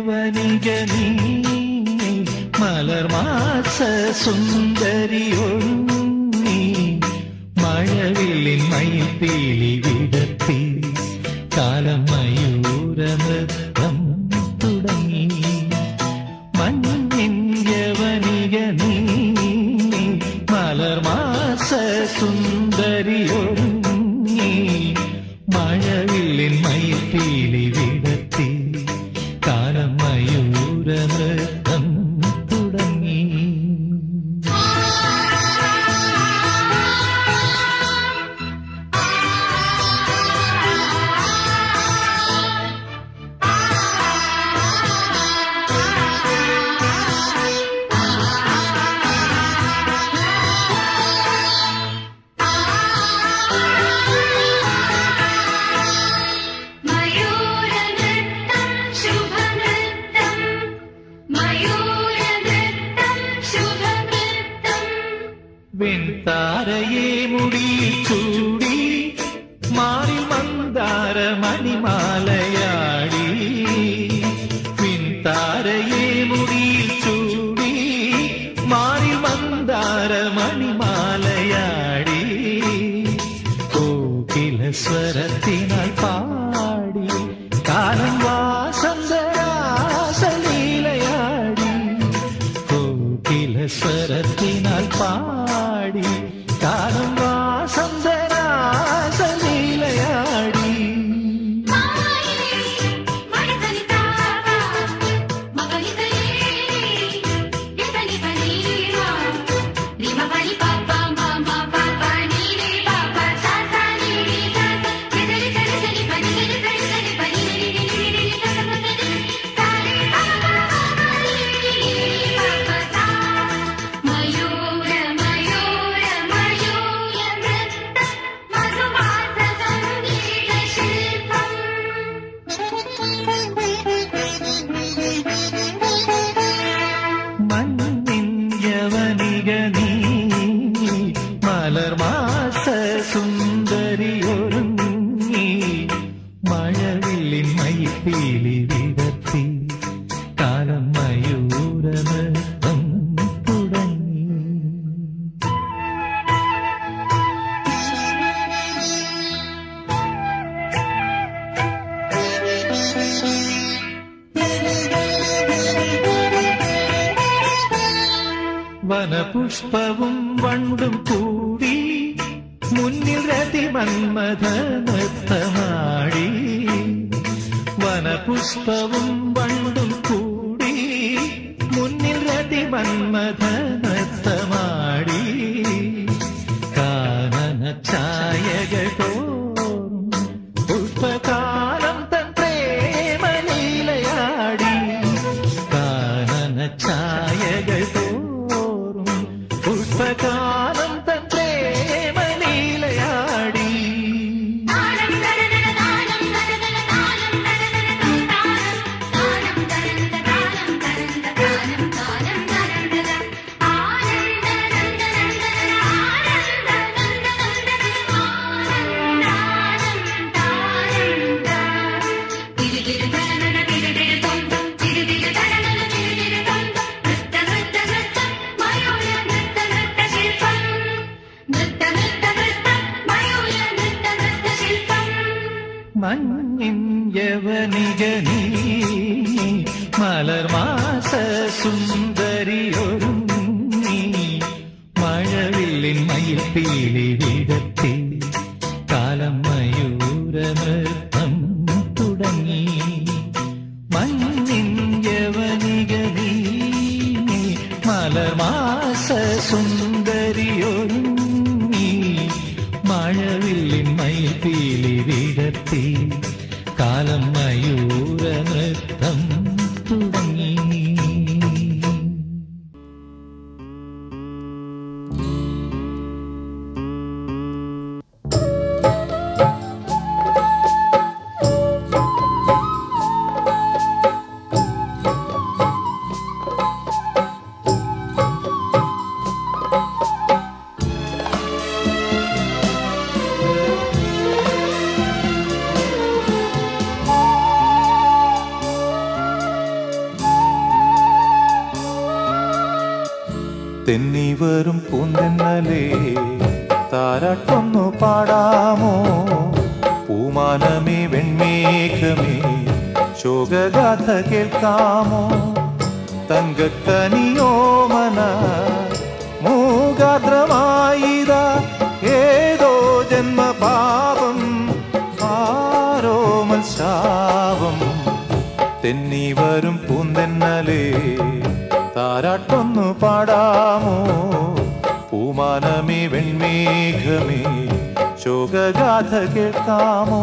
യവനിക നീ മലർമാസ സുന്ദരിയൊണ്ണി മഴവില്ലിൻ മയിൽപ്പീലി വിടത്തി കാലം മയൂര നൃത്തം തുടങ്ങി മഞ്ഞിൻ യവനിക നീ മലർമാസ സുന്ദരിയൊണ്ണി മഴവില്ലിൻ മയിൽപ്പീലി വിടത്തി കാലം മയൂര നൃത്തം തുടങ്ങി മയൂരനൃത്തം ശുഭനൃത്തം മയൂരനൃത്തം ശുഭനൃത്തം വെൺതാരയെ മുടി ചൂടി മാറി മന്ദാര മണിമാലയാടി പിൻതാരയെ മുടി ചൂടി മാറി മന്ദാര മണിമാലയാടി കോകില സ്വരത്തിനാൽ പാടി കാലം വാസന്തരാസലീലയാടി കോകില സ്വരത്തിനാൽ പാടി കാലം വാസന്തരാസലീലയാടി മായേ മഴതനിതാവ മകളിതയേ യതനിതനീവ നിമപനി പാപ്പ മാമ പാപ്പ നീലേ പാപ്പ സാസ നീലേ സാസ യതരി തരി തരി പനി തരി തരി തരി പനി തരി തരി തരി തരി സാരേ പാപ്പ പാപ്പ സാ മയൂര മയൂര മയൂര നൃത്തം മധുമാസ സംഗീത ശില്പം മണ്ണിൻ യവനിക നീ മലർമാസ സുന്ദരിയൊരുങ്ങി മഴവില്ലിൻ മയിൽപ്പീലി വിടത്തി കാലം മയൂര നൃത്തം തുടങ്ങി വനപുഷ്പവും വണ്ടും കൂടി മുന്നിൽ രതി മന്മഥ നൃത്തമാടി വനപുഷ്പവും വണ്ടും കൂടി മുന്നിൽ രതി മന്മഥ നൃത്തമാടി കാനന ഛായകൾ തോറും പുഷ്പകാലം തൻ പ്രേമലീലയാടി കാനന ഛായകൾ തോറും പുഷ്പകാലം തൻ പ്രേമലീലയാടി താനം തരതര താനം തരതര താനം തരതര താനം താനം തരതര താനം തരതര താനം തരതര ആനന്ദനന്ദനന്ദന ആനന്ദനന്ദനന്ദന ആനന്ദാനം താനം തിരുതിരു തരനന തിരുതിരു തൊന്തം തിരുതിരു തരനന തിരുതിരു തൊന്തം നൃത്ത നൃത്ത നൃത്തം മയൂര നൃത്ത നൃത്ത ശില്പം നൃത്ത നൃത്ത നൃത്തം മയൂര നൃത്ത നൃത്ത ശില്പം മഞ്ഞിൻ യവനിക നീ മലർമാസ സുന്ദരിയൊരുങ്ങി മഴവില്ലിൻ മയിൽപ്പീലി വിടത്തി കാലം മയൂര നൃത്തം തുടങ്ങി മഞ്ഞിൻ യവനിക നീ മലർമാസ സുന്ദരിയൊരുങ്ങി മഴവില്ലിൻ മയിൽപ്പീലി വിടത്തി കാലം മയൂര നൃത്തം തുടങ്ങി തെന്നി വരും പൂന്തെന്നലേ താരാട്ടൊന്നു പാടാമോ പൂമാനമേ വെൺമേഘമേ ശോകഗാഥ കേൾക്കാമോ തങ്കക്കനിയോമന മൂകാദ്രമായിത ഏതോ ജന്മപാപം ആരോമൽ ശാപം തെന്നി വരും പൂന്തെന്നലേ താരാട്ടൊന്നു പാടാമോ പൂമാനമേ വെൺമേഘമേ ശോകഗാഥ കേൾക്കാമോ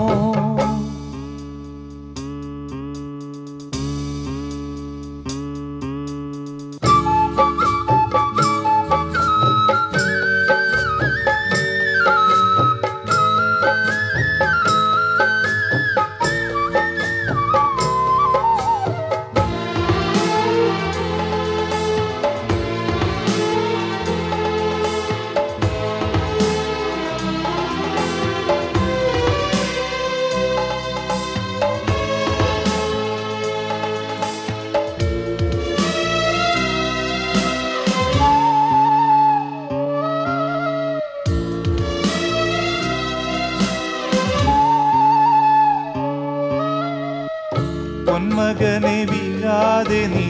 പൊന്മകനെ വീഴാതെ നീ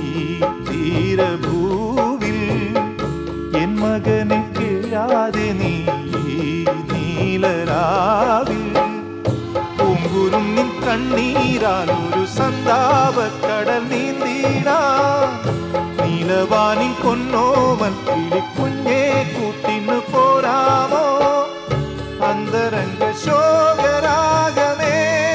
തീരഭൂവിൽ എൻ മകനെ കേഴാതെ നീ നീലരാവിൽ പൂങ്കുരും നിൻ കണ്ണീരാൽ ഒരു സന്താപക്കടൽ നീന്തീടാ നീലവാനിൻ പൊന്നോമൽ കിളിക്കുഞ്ഞേ കൂട്ടിന് പോരാമോ അന്തരംഗ ശോകരാഗമേ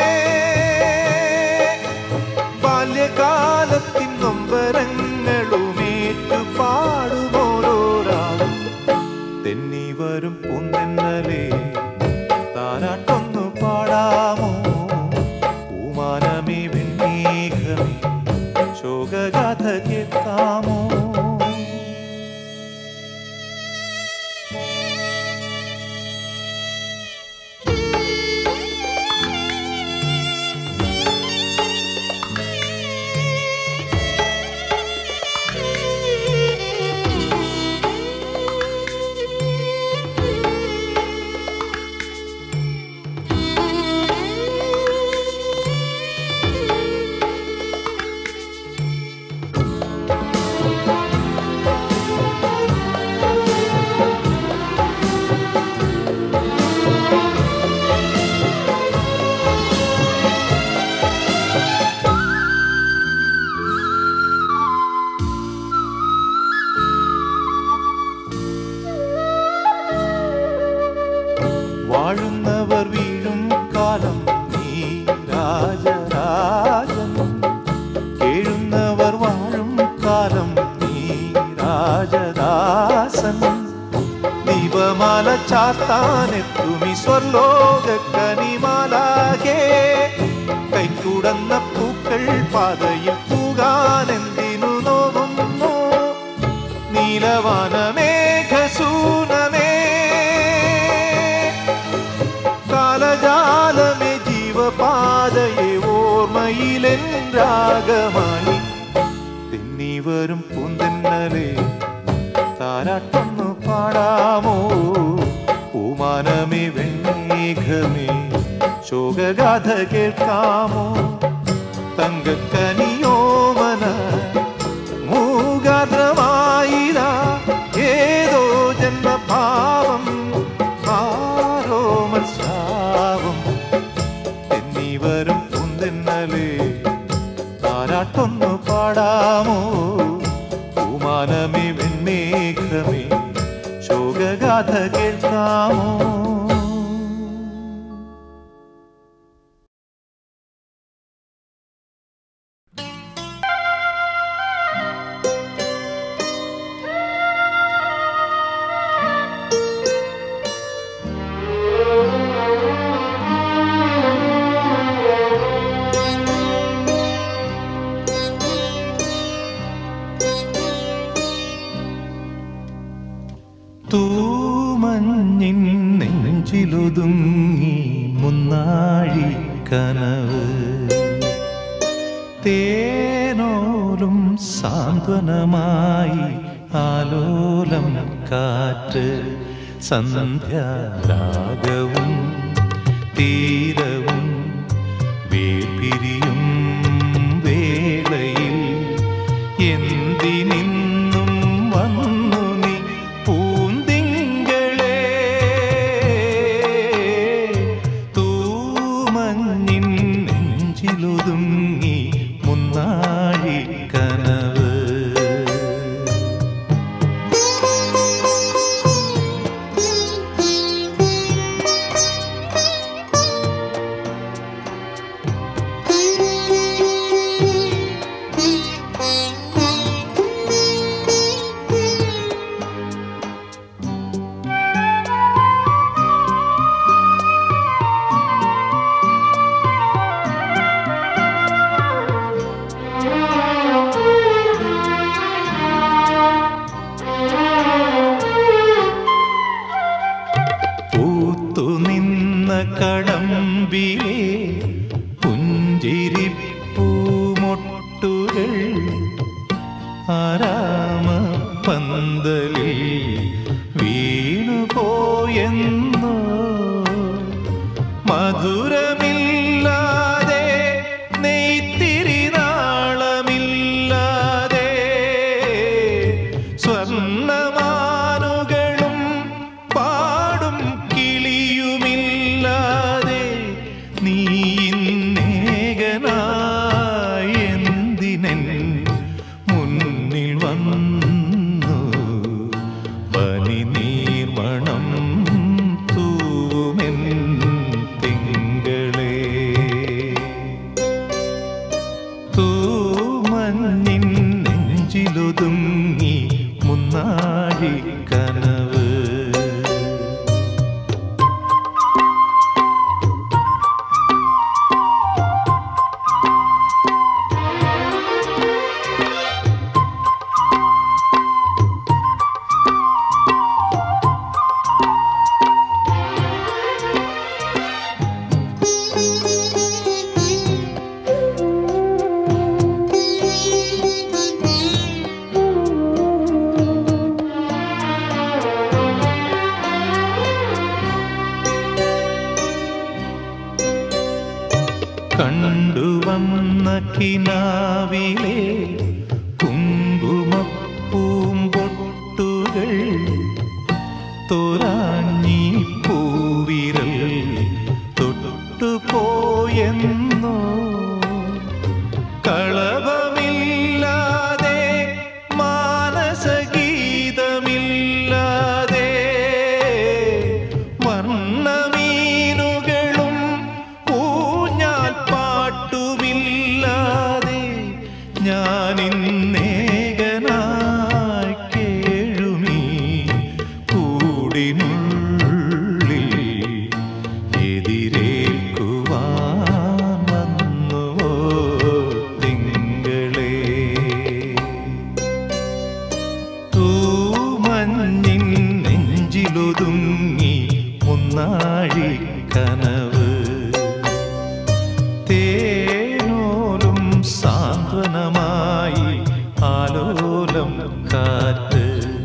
ബാല്യകാലത്തിൻ നൊമ്പരങ്ങളുമേറ്റു പാടുമോരോരാളും തെന്നി വരും പൂന്തെന്നലേ താരാട്ടൊന്നു പാടാമോ പൂമാനമേ വെണ്ണീഘമേ ശോകഗാഥ കേൾക്കാമോ വാഴുന്നവർ വീഴും കാലം നീ രാജരാജൻ കേഴുന്നവർ വാഴും കാലം നീ രാജദാസൻ ദീപമാല ചാത്താനെത്തുമി സ്വർലോക കനിമാലാകെ കൈക്കുടന്ന പൂക്കൾ പാതയിൽ പൂകാനെന്തിനു നോവുന്നു നീലവാനമേഘസൂനമേ കാലജാലമേ ജീവപാതയെ ഓർമ്മയിലെൻ രാഗമായി തെന്നി വരും പൂന്തെന്നലേ താരാട്ടൊന്നു പാടാമോ പൂമാനമേ വെണ്ണേഘമേ ശോകഗാഥ കേൾക്കാമോ തങ്കക്കനിയോമന മൂകാദ്രമായിത ഏതോ ജന്മഭാവം ആരോമൽ ശാപം തെന്നി വരും കുന്തെന്നലേ താരാട്ടൊന്നു പാടാമോ പൂമാനമേ വെണ്ണേഘമേ ശോകഗാഥ കേൾക്കാമോ തൂമഞ്ഞിൻ നെഞ്ചിലൊതുങ്ങി മുന്നാഴി കനവ് തേനോലും സാന്ത്വനമായി ആലോലം കാറ്റ് സന്ധ്യാരാഗവും തീരവും വേർപിരിയും വേളയിൽ എന്തിനിന്നും വന്നു നീ പൂന്തിങ്കളെ തൂമഞ്ഞിൻ നെഞ്ചിലൊതുങ്ങി മുന്നാഴി കനവ് പൂത്തുനിന്ന കടമ്പിലെ പുഞ്ചിരിപ്പൂമൊട്ടുകൾ ആരാമ പന്തലിൽ വീണുപോയെന്നോ മധുരമില്ലാതെ നെയ്ത്തിരി നാളമില്ലാതെ സ്വർണമാനുകളും പാടും കിളിയുമില്ലാതെ നീ ഇന്നേകനായി എന്തിനൻ മുന്നിൽ വന്നു പനി നീർമണം തൂമെൻ തിങ്കളേ തൂമഞ്ഞിൻ നെഞ്ചിലൊതുങ്ങി മുന്നാഴി കനവ് കണ്ടുവന്ന കിനാവിലെ കുങ്കുമപ്പൂമ്പൊട്ടുകൾ തോരാഞ്ഞി പൂവിരൽ തൊട്ടുപോയെന്നോ കളഭമില്ലാതെ മാനസഗീതമില്ലാതെ വർണ്ണമീനുകളും ഊഞ്ഞാൽ പാട്ടുമില്ലാതെ ഞാനിന്നേകനായി കേഴുമീ കൂടിനുള്ളിൽ എതിരേൽക്കുവാൻ വന്നുവോ തിങ്കളേ തൂമഞ്ഞിൻ നെഞ്ചിലൊതുങ്ങി മുന്നാഴി കനവ് തേനോലും സാന്ത്വനമായി ആലോലം കാറ്റ്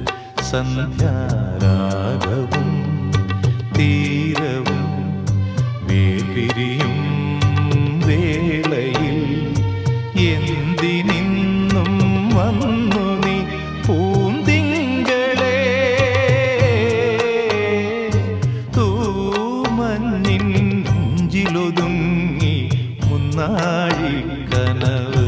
സന്ധ്യാരാഗവും തീരവും വേർപിരിയും വേളയിൽ എന്തിനിന്നും വന്നു നീ പൂന്തിങ്കളേ തൂമഞ്ഞിൻ നെഞ്ചിലൊതുങ്ങി മുന്നാഴി കനവ്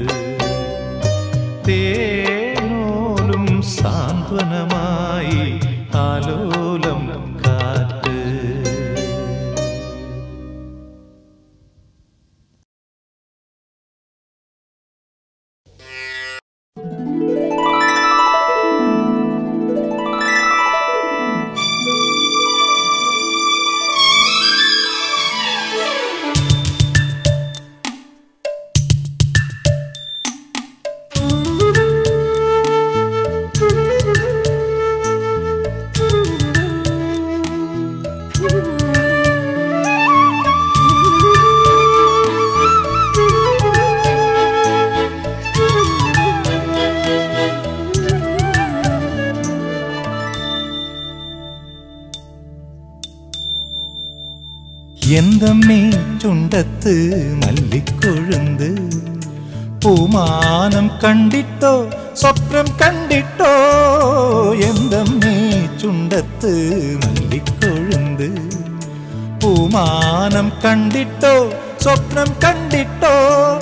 തേനോലും സാന്ത്വനമായി ആലോലം കാറ്റ് എന്തമ്മേ ചുണ്ടത്ത് മല്ലിക്കൊഴുന്ത് പൂമാനം കണ്ടിട്ടോ സ്വപ്നം കണ്ടിട്ടോ എന്തമ്മേ ചുണ്ടത്ത് മല്ലിക്കൊഴുന്ത് പൂമാനം കണ്ടിട്ടോ സ്വപ്നം കണ്ടിട്ടോ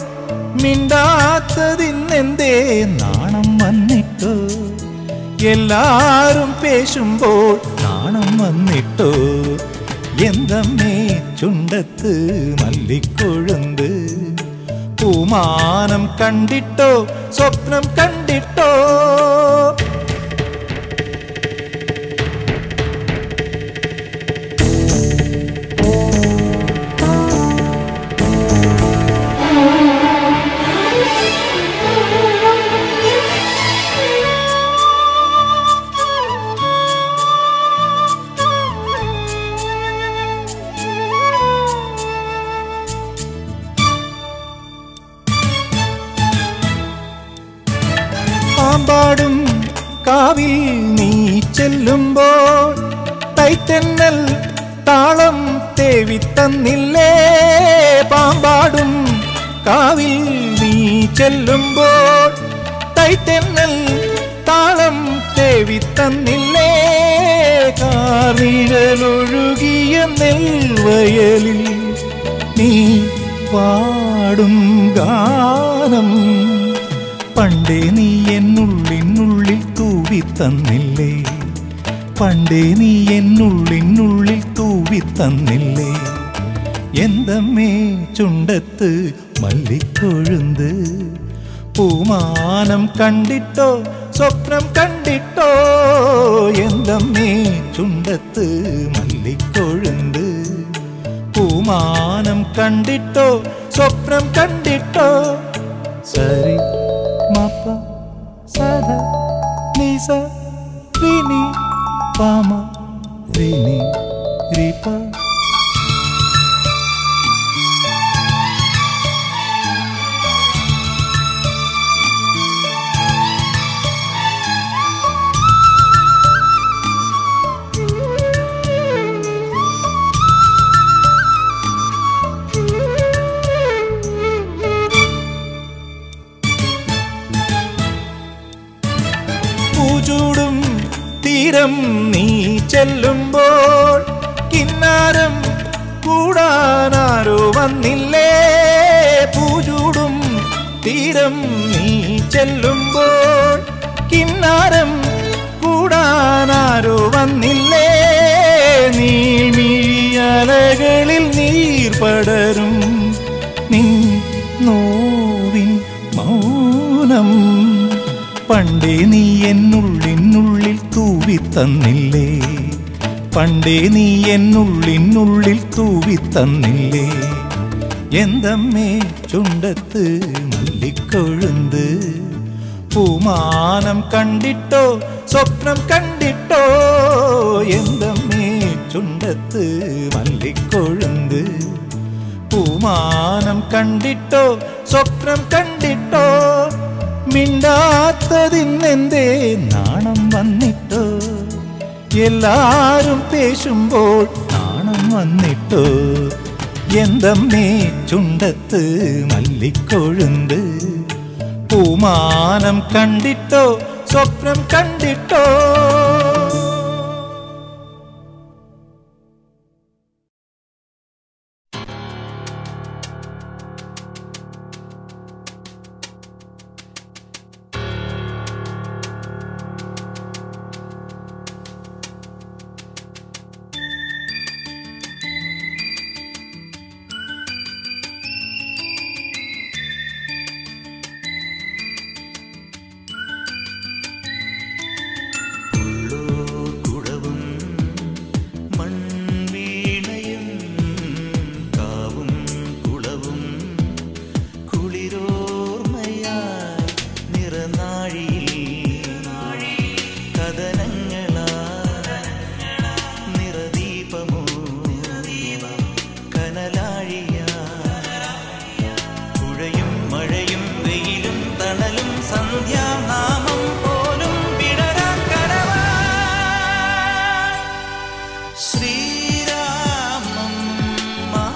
മിണ്ടാത്തതിന്നെന്തേ നാണം വന്നിട്ടോ എല്ലാരും പേശുമ്പോൾ നാണം വന്നിട്ടോ എന്തമ്മേ ചുണ്ടത്ത് മല്ലിക്കൊഴുന്ത് പൂമാനം കണ്ടിട്ടോ സ്വപ്നം കണ്ടിട്ടോ പാമ്പാടും കാവിൽ നീ ചെല്ലുമ്പോൾ തൈത്തെന്നൽ താളം തേവി തന്നില്ലേ പാമ്പാടും കാവിൽ നീ ചെല്ലുമ്പോൾ തൈത്തെന്നൽ താളം തേവി തന്നില്ലേ കാർനിഴലൊഴുകിയ നെൽവയലിൽ നീ പാടും ഗാനം പണ്ടേ നീ എന്നുള്ളിനുള്ളിൽ തൂവി തന്നില്ലേ പണ്ടേ നീ എന്നുള്ളിനുള്ളിൽ തൂവി തന്നില്ലേ എന്തമ്മേ ചുണ്ടത്ത് മല്ലിക്കൊഴുന്ത് പൂമാനം കണ്ടിട്ടോ സ്വപ്നം കണ്ടിട്ടോ എന്തമ്മേ ചുണ്ടത്ത് മല്ലിക്കൊഴുന്ത് പൂമാനം കണ്ടിട്ടോ സ്വപ്നം കണ്ടിട്ടോ സരി മപ്പ സദ നിസ റിനി പാമ റിനി റിപ പൂചൂടും തീരം നീ ചെല്ലുമ്പോൾ കിന്നാരം കൂടാനാരോ വന്നില്ലേ പൂചൂടും തീരം നീ ചെല്ലുമ്പോൾ കിന്നാരം കൂടാനാരോ വന്നില്ലേ നീമിഴിയലകളിൽ നീർ പടരും നിൻ നോവിൻ മൗനം പണ്ടേ നീ എന്നുള്ളിനുള്ളിൽ തൂവി തന്നില്ലേ പണ്ടേ നീ എന്നുള്ളിനുള്ളിൽ തൂവി തന്നില്ലേ എന്തമ്മേ ചുണ്ടത്ത് മല്ലിക്കൊഴുന്ത് പൂമാനം കണ്ടിട്ടോ സ്വപ്നം കണ്ടിട്ടോ എന്തമ്മേ ചുണ്ടത്ത് മല്ലിക്കൊഴുന്ത് പൂമാനം കണ്ടിട്ടോ സ്വപ്നം കണ്ടിട്ടോ മിണ്ടാത്തതിന്നെന്തേ നാണം വന്നിട്ടോ എല്ലാരും പേശുമ്പോൾ നാണം വന്നിട്ടോ എന്തമ്മേ ചുണ്ടത്ത് മല്ലിക്കൊഴുന്ത് പൂമാനം കണ്ടിട്ടോ സ്വപ്നം കണ്ടിട്ടോ കുടവും മൺവീണയും കാവും കുളവും കുളിരോർമ്മയായി നിറനാഴിയിൽ കഥനങ്ങളാ നിറദീപമോ കനലാഴിയാ പുഴയും മഴയും വെയിലും തണലും സന്ധ്യാനാമം പോലും വിടരാൻ കരവാ ശ്രീരാമം മാ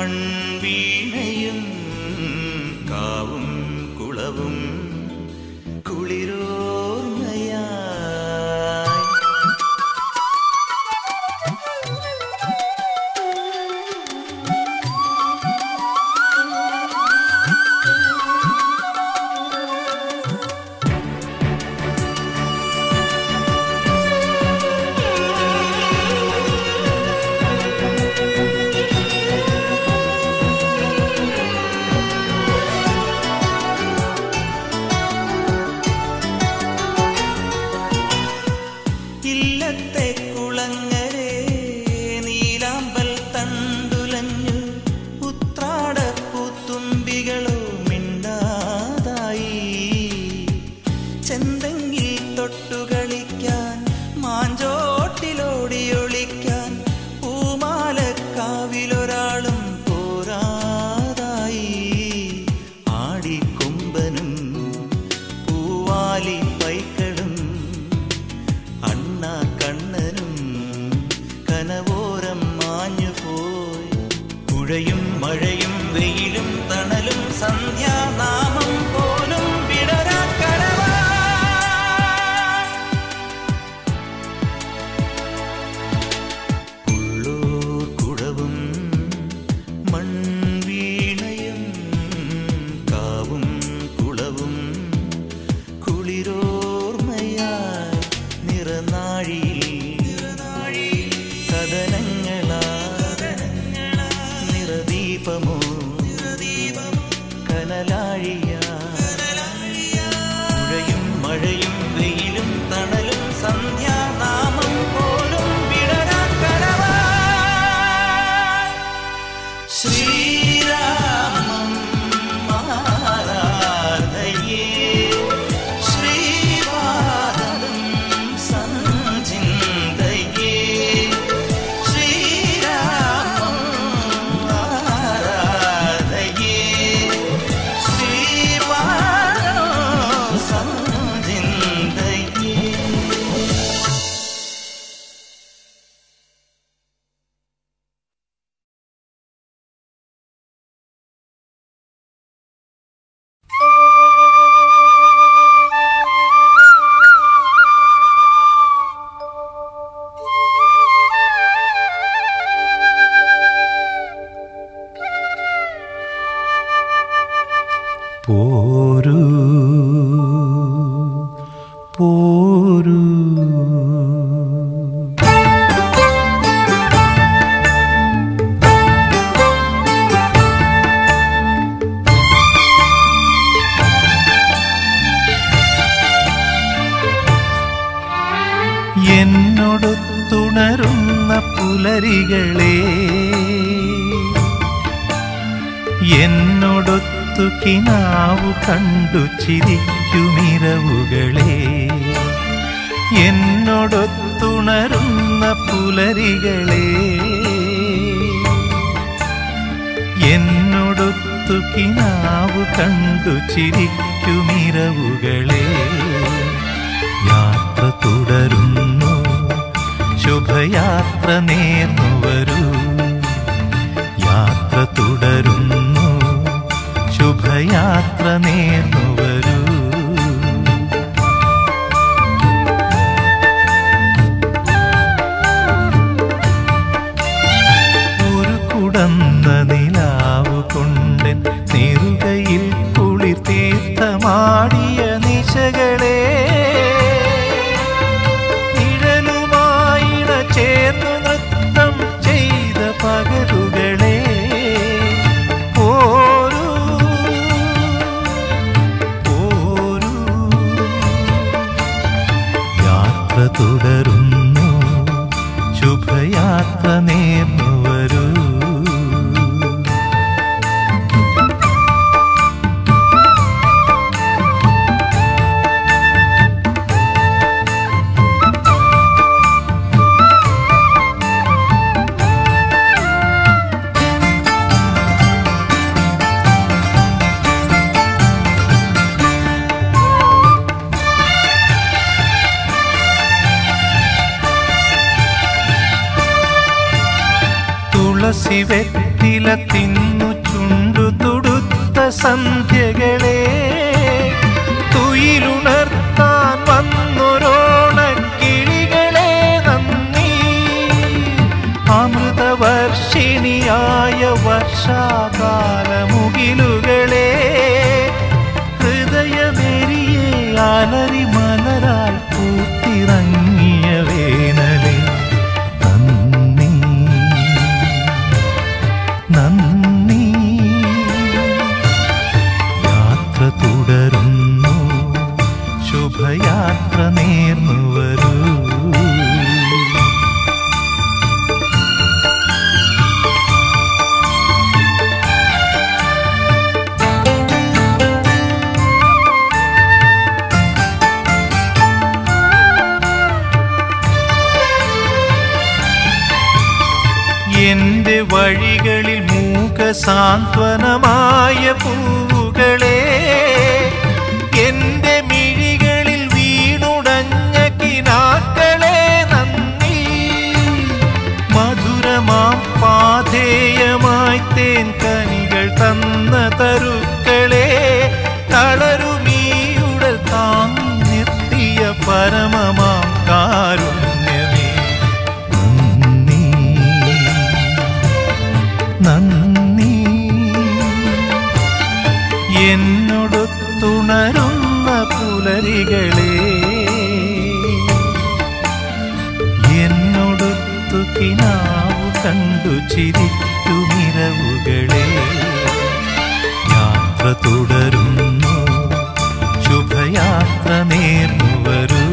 മൺവീണയും കാവും കുളവും കുളിരോർമയായി ഇല്ലത്തെ കുളങ്ങരെ നീലാമ്പൽ തണ്ടുലഞ്ഞു ഉത്രാടപ്പൂത്തുമ്പികളോ മിണ്ടാതായി ചെന്തെങ്കിൽ തൊട്ടുകളിക്കാൻ മാഞ്ചോട്ടിലോടിയൊളിക്കാൻ പൂമാലക്കാവിലൊരാളും പോരാതായി ആടിക്കൊമ്പനും പൂവാലി പൈക്കളും അണ്ണ കണ്ണനും കനവോരം മാഞ്ഞു പോയി പുഴയും മഴയും വെയിലും തണലും സന്ധ്യാനാമം പോലും വിടരാക്കരവാ ഉള്ളൂർ കുടവും മൺവീണയും കാവും കുളവും കുളിരോർമയായി നിറനാഴിയിൽ കഥനങ്ങളാ നിറദീപമോ കനലാഴിയ പുഴയും മഴയും വെയിലും തണലും സന്ധ്യാനാമം പോലും വിടരാക്കരവാ ശ്രീരാമം ആരാധയേ ശ്രീവാദം സഞ്ചിന്തയേ ശ്രീരാമം ആരാധയേ ശ്രീവാദം സഞ്ചിന്തയേ പോരൂ പോരൂ എന്നൊടുത്തുണരുന്ന പുലരികളെ എന്നോടൊത്തു കിനാവു കണ്ടു ചിരിക്കുമിരവുകളെ എന്നോടൊത്തുണരുന്ന പുലരികളെ എന്നോടൊത്തു കിനാവു കണ്ടു ചിരിക്കുമിരവുകളെ യാത്ര തുടരുന്നു ശുഭയാത്ര നേർന്നു വരൂ യാത്ര തുടരുന്നു ശുഭയാത്ര നേർന്നു വരൂ ഒരു കുടന്ന നിലാവ് കൊണ്ടൻ നെറുകയിൽ കുളിർ തീർത്ഥമാടിയ നിശകളെ നിഴലുമായിട ചേർന്നു നൃത്തം ചെയ്ത പകലുകളെ പോരൂ പോരൂ യാത്ര തുടരുന്നു ശുഭയാത്ര നേർന്നു വരൂ തുളസി വെറ്റില തിന്നു ചുണ്ടു തുടുത്ത സന്ധ്യകളെ തുയിലുണർത്താൻ വന്നൊരോണക്കിളികളെ നന്ദി അമൃതവർഷിണിയായ വർഷാകാലമുകിലുകളെ ഹൃദയമെരിയെ അലറി മലരായി പൂത്തിറങ്ങിയ വേനലെ നന്ദി നന്ദി യാത്ര തുടരുന്നു ശുഭയാത്ര നേർന്നു വരൂ എന്റെ വഴികളിൽ മൂക സാന്ത്വനമായ പൂവുകളെ എന്റെ മിഴികളിൽ വീണുടഞ്ഞ കിനാക്കളെ നന്ദി മധുരമാം പാധേയമായി തേൻ കനികൾ തന്ന തരുക്കളെ തളരുമീയുടൽ താങ്ങി നിർത്തിയ പരമമാം കാരുണ്യമേ നന്ദി നന്ദി എന്നോടൊത്തുണരുന്ന പുലരികളെ എന്നോടൊത്തു കിനാവു കണ്ടു ചിരിക്കുമിരവുകളെ യാത്ര തുടരുന്നു ശുഭയാത്ര നേർന്നു വരൂ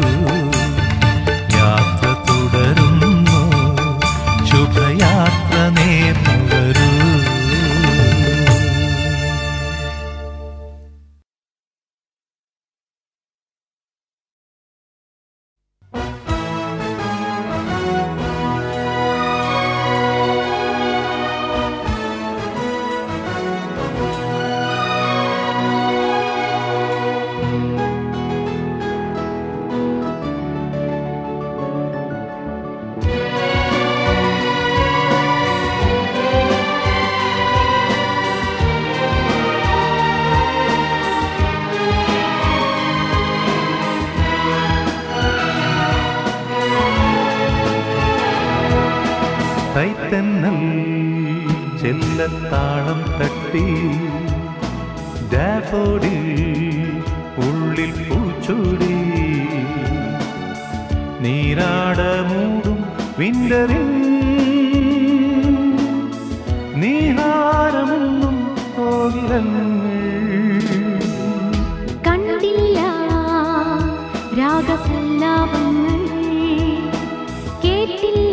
യാത്ര തുടരുന്നു ശുഭയാത്ര നേർന്നു വരൂ തൈത്തന്നൽ ചെല്ലത്താളം തട്ടി ഡാഫോഡിൽ ഉള്ളിൽ പൂച്ചൂടി നീരാട മൂടും വിണ്ടറിൽ നീഹാരമൊന്നും കോകിലങ്ങൾ കണ്ടില്ല രാഗസല്ലാപങ്ങൾ കേട്ടില്ല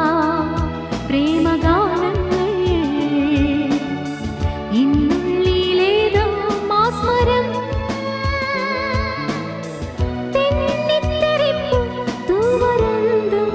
പ്രേമഗാനങ്ങൾ ഇന്നുള്ളിലേതോ മാസ്മരം തെന്നിത്തെറിപ്പു തൂവരന്തും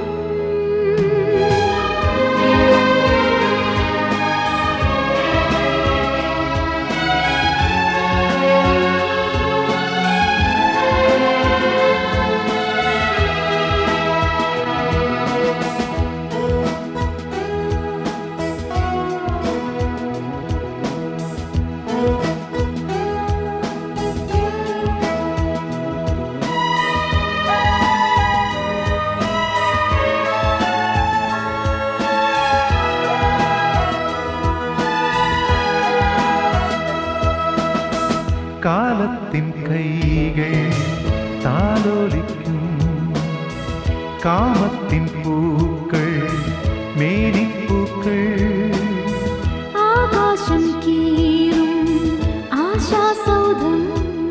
കാലത്തിൻ കൈകൾ താലോലിക്കും കാമത്തിൻ പൂക്കൾ മേരിപ്പൂക്കൾ ആകാശം കീറും ആശാസൗധം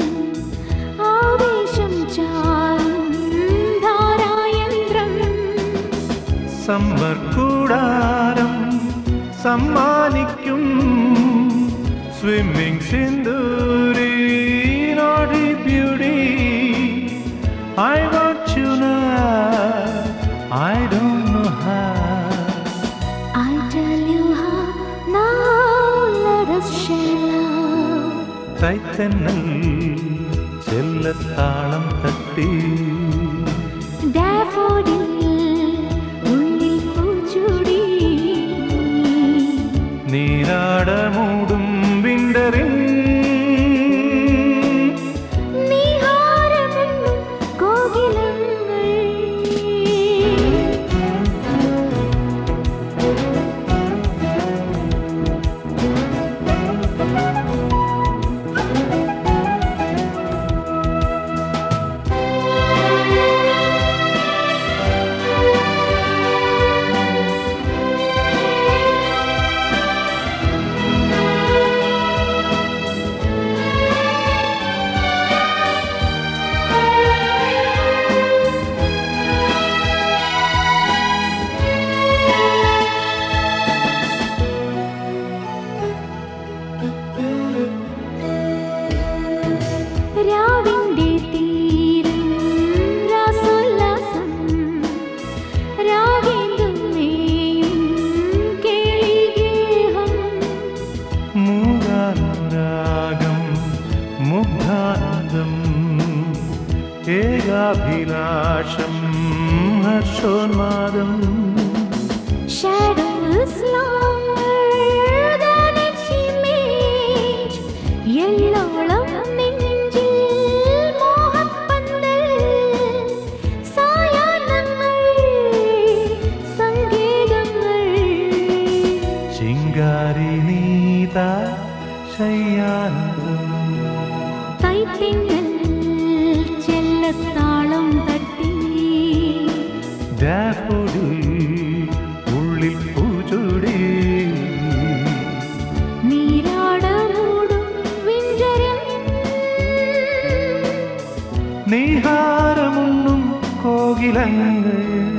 ആവേശം ചാരും ധാരായന്ത്രം സമ്മർ കൂടാരം സമ്മാനിക്കും സ്വിമ്മിംഗ് സിന്ദൂരി നോടി beauty I want you I don't know how I tell you how now let us share love തൈത്തന്നൽ ചെല്ലത്താളം തട്ടി Daffodil ഉള്ളിൽ പൂച്ചൂടി നിമിഷോന്മാദം Shadow is longer than its image. എല്ലോളം നെഞ്ചിൽ മോഹപ്പന്തൽ. സായാഹ്നങ്ങൾ, സംഗീതങ്ങൾ. ശിങ്കാരി നീത ശയ്യാനന്ദം കൈത്തിങ്ങൽ ചെല്ലത്താളം തട്ടി ഡാഫോഡിൽ ഉള്ളിൽ പൂച്ചൂടി നീരാടമൂടും വിഞ്ചരം നീഹാരമുണ്ണും കോകിലങ്ങൾ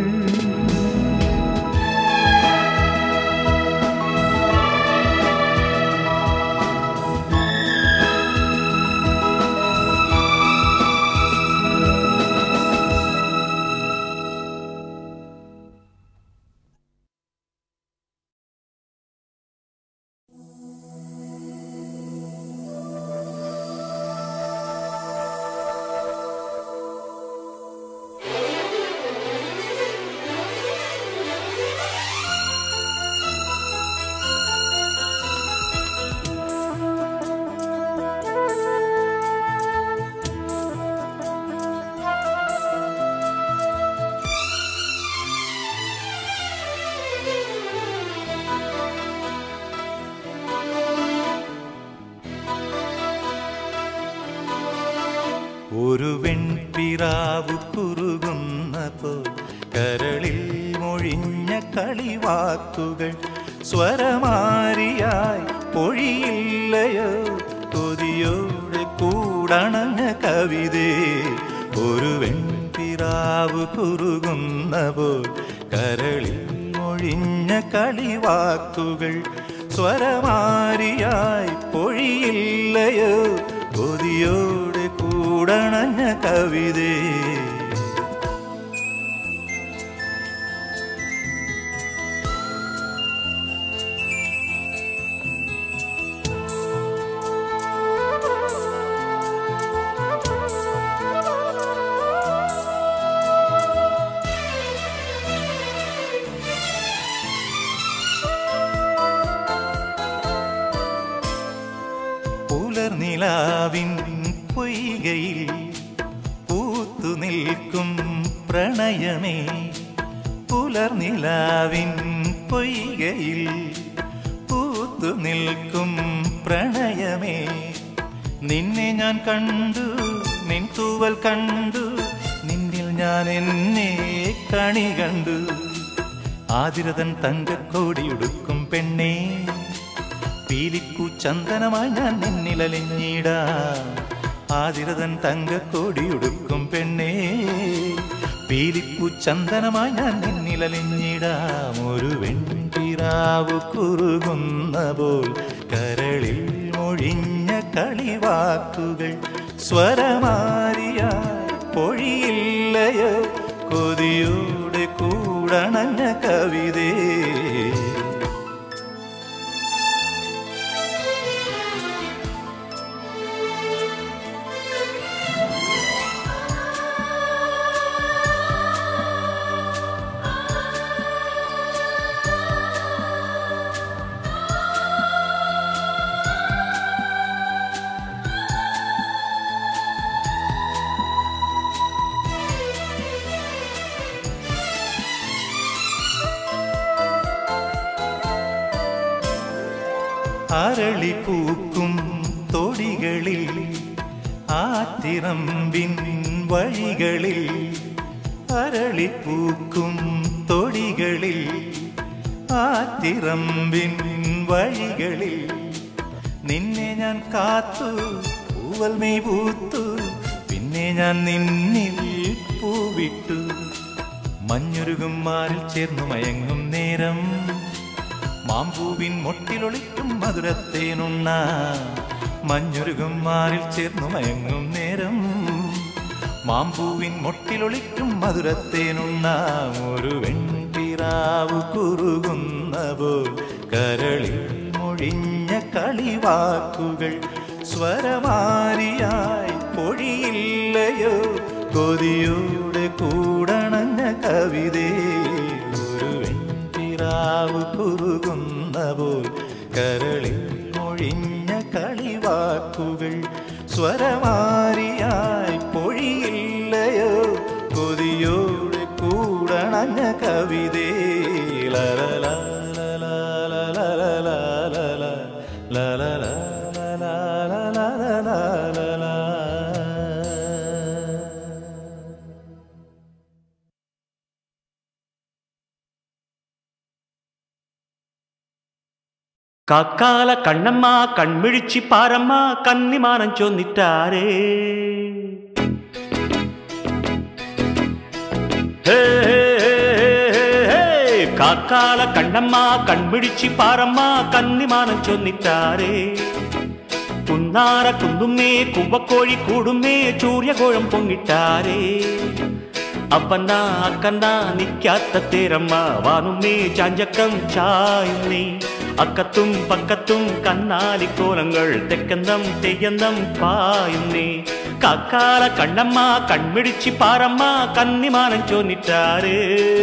ഒരു വെൺപിറാവു കുറുകുന്നപ്പോ കരളിൽ മൊഴിഞ്ഞ കളിവാക്കുകൾ സ്വരമാരിയായി പൊഴിയില്ലയോ കൊതിയോടെ കൂടണഞ്ഞ കവിതേ ഒരു വെൺപിറാവു കുറുകുന്നപ്പോൾ കരളിൽ മൊഴിഞ്ഞ കളിവാക്കുകൾ സ്വരമാരിയായി പൊഴിയില്ലയോ കൊതിയോടെ കൂടണഞ്ഞ കവിതേ പുലർനിലാവിൻ പൊയ്കയിൽ പൂത്തു നിൽക്കും പ്രണയമേ പുലർനിലാവിൻ പൊയ്കയിൽ പൂത്തു നിൽക്കും പ്രണയമേ നിന്നെ ഞാൻ കണ്ടു നിൻ തൂവൽ കണ്ടു നിന്നിൽ ഞാൻ എന്നെ കണി കണ്ടു ആതിരതൻ തങ്കക്കോടിയുടുക്കും പെണ്ണേ പീലിക്കു ചന്ദനമായി ഞാൻ നിന്നിലലിഞ്ഞിടാ ആതിരതൻ തങ്കക്കോടിയുടുക്കും പെണ്ണേ പീലിപ്പു ചന്ദനമായി ഞാൻ നിന്നിലലിഞ്ഞിടാം ഒരു വെൺപിറാവു കുറുകുന്ന പോൽ കരളിൽ മൊഴിഞ്ഞ കളിവാക്കുകൾ സ്വരമാരിയായി പൊഴിയില്ലയോ കൊതിയോടെ കൂടണഞ്ഞ കവിതേ അരളി പൂക്കും തൊടികളിൽ ആറ്റിറമ്പിൻ വഴികളിൽ അരളി പൂക്കും തൊടികളിൽ ആറ്റിറമ്പിൻ വഴികളിൽ നിന്നെ ഞാൻ കാത്തു പൂവൽ മെയ് പൂത്തു പിന്നെ ഞാൻ നിന്നിൽ പൂവിട്ടു മഞ്ഞുരുകും മാറിൽ ചേർന്നു മയങ്ങും നേരം മാമ്പൂവിൻ മൊട്ടിലൊളിക്കും മധുരത്തേനുണ്ണ മഞ്ഞുരുകും മാറിൽ ചേർന്നു മയങ്ങും നേരം മാമ്പൂവിൻ മൊട്ടിലൊളിക്കും മധുരത്തേനുണ്ണ ഒരു വെൺപിറാവു കുറുകുന്ന പോൽ കരളിൽ മൊഴിഞ്ഞ കളിവാക്കുകൾ സ്വരമാരിയായി പൊഴിയില്ലയോ കൊതിയോടെ കൂടണഞ്ഞ കവിതേ ഒരു വെൺപിറാവ് കുറുകുന്ന പോൽ കരളിൽ മൊഴിഞ്ഞ കളിവാക്കുകൾ സ്വരമാരിയായി പൊഴിയില്ലയോ കൊതിയോടെ കൂടണഞ്ഞ കവിതേ കാക്കാല കണ്ണമ്മ കൺമിഴിച്ചി പാരമ്മ കന്നിമാനം ചൊന്നിട്ടാരേ ഹേ, ഹേ, ഹേ, ഹേ, ഹേ. കാക്കാല കണ്ണമ്മ കൺമിഴിച്ചി പാരമ്മ കന്നിമാനം ചൊന്നിട്ടാരേ കുന്നാര കുന്നുമ്മേ കുവക്കോഴി കൂടുമ്മേ ചൂര്യകോഴം പൊങ്ങിട്ടാരേ അപ്പന്ന അക്കന്ന നിക്കാത്ത തേരമ്മ വാനുമ്മേ ചാഞ്ചക്കം ചായുന്നേ അക്കത്തും പക്കത്തും കന്നാലിക്കോലങ്ങൾ തെക്കന്തം തെയ്യന്തം പായുന്നേ കാക്കാല കണ്ണമ്മ കൺമിടിച്ചി പാരമ്മ കന്നിമാനം ചോന്നിട്ടാരേ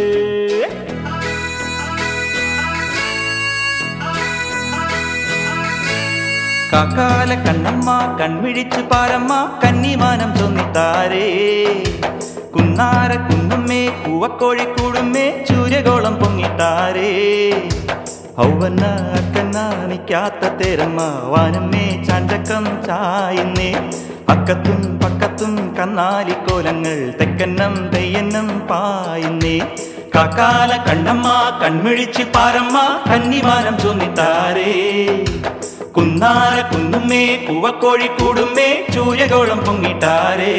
കാക്കാല കണ്ണമ്മ കൺമിഴിച്ച് പാരമ്മ കന്നിമാനം ചൊന്നിത്താരേ കുന്നാര കുന്നുമ്മേ പൂവക്കോഴി കൂടുമ്മേ ചൂര്യകോളം പൊങ്ങിത്താരേ ഔവന്ന അക്കന്ന നിക്കാത്ത തേരമ്മ വാനമ്മേ ചാഞ്ചക്കം ചായുന്നേ അക്കത്തും പക്കത്തും കന്നാലിക്കോലങ്ങൾ തെക്കന്നം തെയ്യന്നം പായുന്നേ കാക്കാല കണ്ണമ്മ കൺമിഴിച്ച് പാരമ്മ കന്നിമാനം ചൊന്നിത്താരേ കുന്നാര കുന്നുമ്മേ പൂവക്കോഴി കൂടുമ്മേ ചൂര്യകോളം പൊങ്ങിട്ടാരേ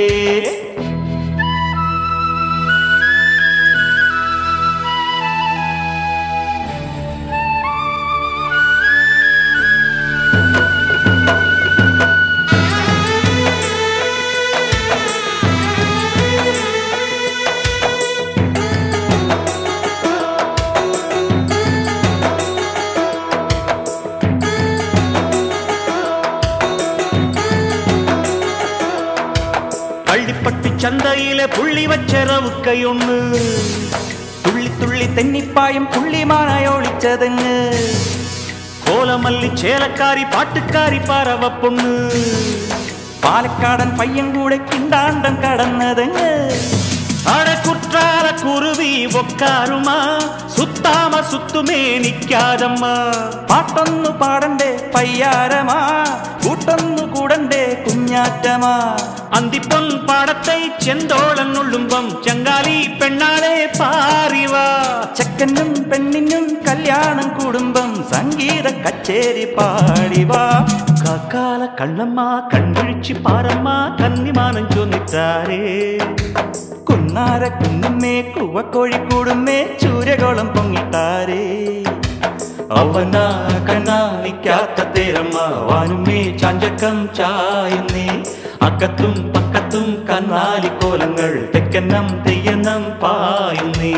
പള്ളിപ്പട്ടി ചന്തയിലെ പുള്ളി വച്ച റവുക്കയൊന്ന് തുള്ളി തുള്ളി തെന്നിപ്പായം പുള്ളിമാനായോളിച്ചതങ്ങ് കോലമല്ലി ചേലക്കാരി പാട്ടുക്കാരി പാറവ പൊണ്ണ് പാലക്കാടൻ പയ്യൻ കൂടെ കിണ്ടാണ്ടം കടന്നതങ്ങ് അടെ കുற்றால കുരുവി ഒക്കാരുമാ സുത്താമ സുത്തുമേ നിക്കാതമ്മ പാട്ടൊന്നു പാടണ്ടേ പയ്യാരമാ കൂട്ടൊന്നു കൂടണ്ടേ കുഞ്ഞാറ്റമാ അന്തിപ്പൊൻ പാടത്തെ ചെന്തോളൻ ഉള്ളുമ്പം ചങ്കാലി പെണ്ണാളെ പാറിവാ ചെക്കനും പെണ്ണിനും കല്യാണം കുടുംബം സംഗീത കച്ചേരി പാടിവാ കാക്കാല കണ്ണമ്മ കൺവിഴിച്ച് പാറമ്മ കന്നിമാനം ചൊന്നിട്ടാരേ കുന്നാര കുന്നുമ്മേ കുവക്കോഴി കൂടുമ്മേ ചൂരകോളം പൊങ്ങിട്ടാരേ അവനാ കണ്ണാ നിക്കാത്ത തേരമ്മ വാനുമേ ചാഞ്ചക്കം ചായുന്നേ അക്കത്തും പക്കത്തും കന്നാലിക്കോലങ്ങൾ തെക്കന്നം തെയ്യന്നം പായുന്നേ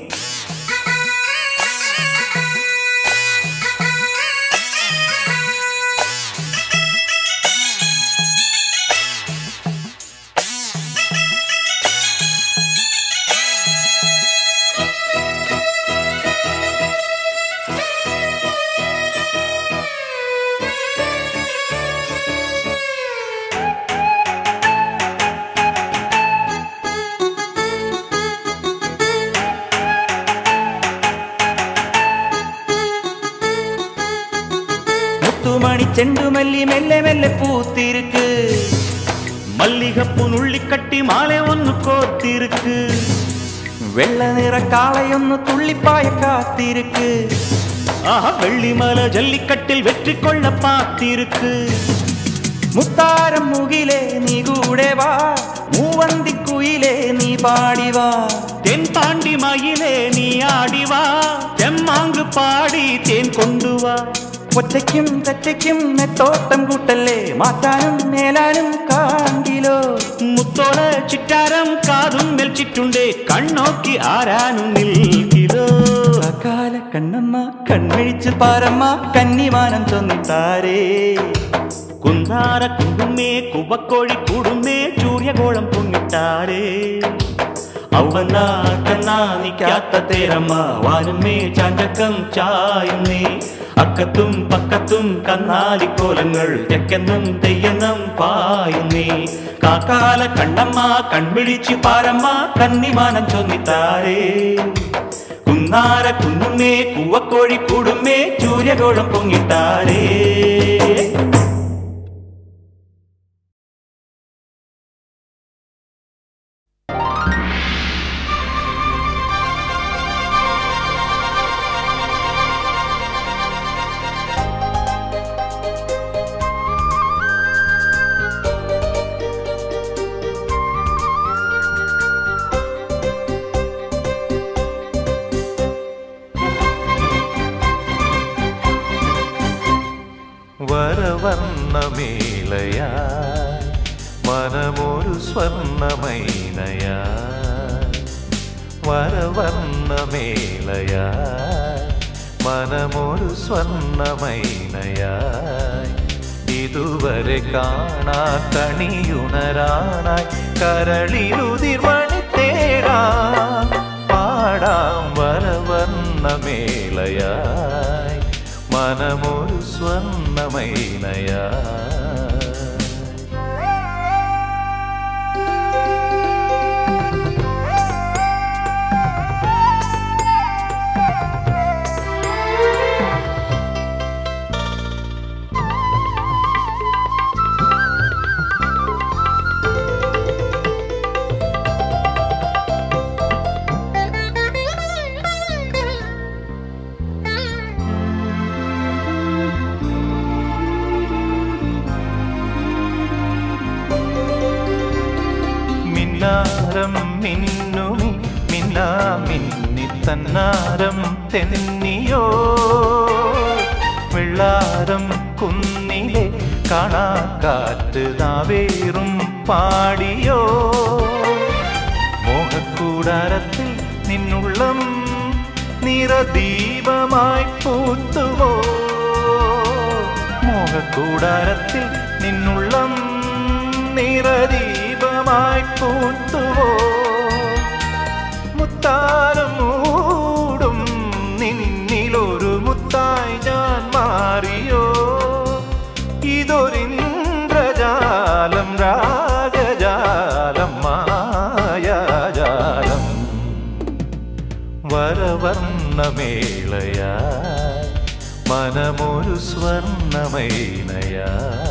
முத்துமணி செண்டுமல்லி மெல்ல மெல்ல பூத்திருக்கு மல்லிகப்பு நுள்ளிக்கட்டி மாலை ஒன்னு கோத்திருக்கு வெள்ள நிற காளையொன்னு துள்ளிப்பாய காத்திருக்கு ஆஹா வெள்ளிமலை ஜல்லிக்கட்டில் வெற்றி கொள்ள பார்த்திருக்கு முத்தாரம் முகிலே நீ கூடே வா மூவந்தி குயிலே நீ பாடி வா தென் தாண்டி மயிலே நீ ஆடிவா தெம்மாங்கு பாடி தேன் கொண்டு வா ഒറ്റയ്ക്കും തെറ്റയ്ക്കും നെത്തോട്ടം കൂട്ടല്ലേ മാറ്റാനും മേലാനും കാണ്ടിലോ മുത്തോള ചിറ്റാരം കാതും മെൽച്ചിട്ടുണ്ടേ കണ്ണോക്കി ആരാനും നിൽക്കിലോ കാല കണ്ണമ്മ കൺമിഴിച്ച് പാരമ്മ കന്നിമാനം ചൊന്നിത്താരേ കുന്നാര കുണ്ടുമേ കുവക്കോഴി കൂടുമേ ചൂര്യകോളം പൊങ്ങിട്ടാരേ അവന കണ്ണാ നിക്കാത്ത തേരമ്മ വാനുമേ ചാഞ്ചക്കം ചായുന്നേ അക്കത്തും പക്കത്തും കന്നാലിക്കോലങ്ങൾ തെക്കെന്നും തെയ്യന്നും പായുന്നേ കാക്കാല കണ്ണമ്മ കൺപിടിച്ച് പാരമ്മ കന്നിമാനം ചൊന്നിത്താരേ കുന്നാര കുന്നുമ്മേ കൂവക്കോഴി കൂടുമ്മേ സൂര്യകോളം പൊങ്ങിത്താരേ വരവർണ്ണമേളയാ മനമൊരു സ്വർണ്ണമൈനയാ വരവർണ്ണമേളയാ മനമൊരു സ്വർണ്ണമൈനയായി ഇതുവരെ കാണാ കണിയുണരാനായി കരളിലുതിർമണി തേടാ പാടാം വരവർണ്ണമേളയായി മനമൊരു സ്വർണ്ണമൈനയാ മിന്നാരം മിന്നുമി മിന്നാ മിന്നി തന്നാരം തെന്നിയോ വെള്ളാരം കുന്നിലെ കാണാക്കാറ്റ് നാവേറും പാടിയോ മോഹക്കൂടാരത്തിൽ നിന്നുള്ളം നിറദീപമായി പൂത്തുവോ മോഹക്കൂടാരത്തിൽ നിന്നുള്ളം നിറദീപമായി പൂത്തുവോ മുത്താരം മൂടും നിന്നിലൊരു മുത്തായി ഞാൻ മാറിയോ ഇതൊരിന്ദ്രജാലം രാഗജാലം മായാജാലം വരവർണ്ണമേളയാ മനമൊരു സ്വർണ്ണമൈനയാ